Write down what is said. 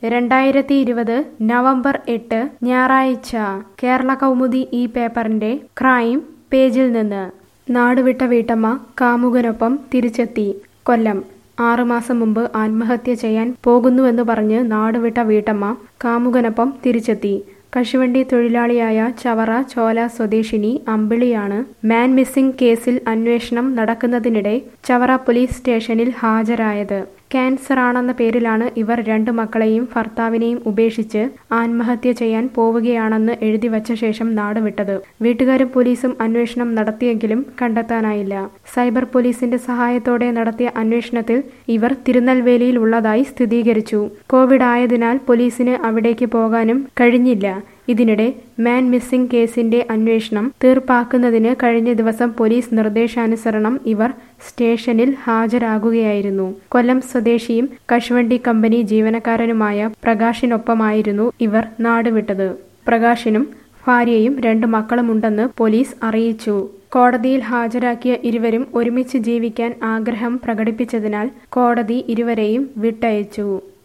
രണ്ടായിരത്തി ഇരുപത് നവംബർ എട്ട് ഞായറാഴ്ച കേരള കൗമുദി ഈ പേപ്പറിന്റെ ക്രൈം പേജിൽ നിന്ന് നാടുവിട്ട വീട്ടമ്മ കാമുകനൊപ്പം തിരിച്ചെത്തി കൊല്ലം ആറുമാസം മുമ്പ് ആത്മഹത്യ ചെയ്യാൻ പോകുന്നുവെന്ന് പറഞ്ഞ് നാടുവിട്ട വീട്ടമ്മ കാമുകനൊപ്പം തിരിച്ചെത്തി കശുവണ്ടി തൊഴിലാളിയായ ചവറ ചോല സ്വദേശിനി അമ്പിളിയാണ് മാൻ മിസ്സിംഗ് കേസിൽ അന്വേഷണം നടക്കുന്നതിനിടെ ചവറ പോലീസ് സ്റ്റേഷനിൽ ഹാജരായത് ക്യാൻസർ ആണെന്ന പേരിലാണ് ഇവർ രണ്ടു മക്കളെയും ഭർത്താവിനെയും ഉപേക്ഷിച്ച് ആത്മഹത്യ ചെയ്യാൻ പോവുകയാണെന്ന് എഴുതി വച്ച ശേഷം നാടുവിട്ടത് വീട്ടുകാരും പോലീസും അന്വേഷണം നടത്തിയെങ്കിലും കണ്ടെത്താനായില്ല സൈബർ പോലീസിന്റെ സഹായത്തോടെ നടത്തിയ അന്വേഷണത്തിൽ ഇവർ തിരുനെൽവേലിയിൽ ഉള്ളതായി സ്ഥിരീകരിച്ചു കോവിഡ് ആയതിനാൽ പോലീസിന് അവിടേക്ക് പോകാനും കഴിഞ്ഞില്ല ഇതിനിടെ മാൻ മിസ്സിംഗ് കേസിന്റെ അന്വേഷണം തീർപ്പാക്കുന്നതിന് കഴിഞ്ഞ ദിവസം പോലീസ് നിർദ്ദേശാനുസരണം ഇവർ സ്റ്റേഷനിൽ ഹാജരാകുകയായിരുന്നു കൊല്ലം സ്വദേശിയും കശുവണ്ടി കമ്പനി ജീവനക്കാരനുമായ പ്രകാശിനൊപ്പമായിരുന്നു ഇവർ നാടുവിട്ടത് പ്രകാശിനും ഭാര്യയും രണ്ട് മക്കളുമുണ്ടെന്ന് പോലീസ് അറിയിച്ചു കോടതിയിൽ ഹാജരാക്കിയ ഇരുവരും ഒരുമിച്ച് ജീവിക്കാൻ ആഗ്രഹം പ്രകടിപ്പിച്ചതിനാൽ കോടതി ഇരുവരെയും വിട്ടയച്ചു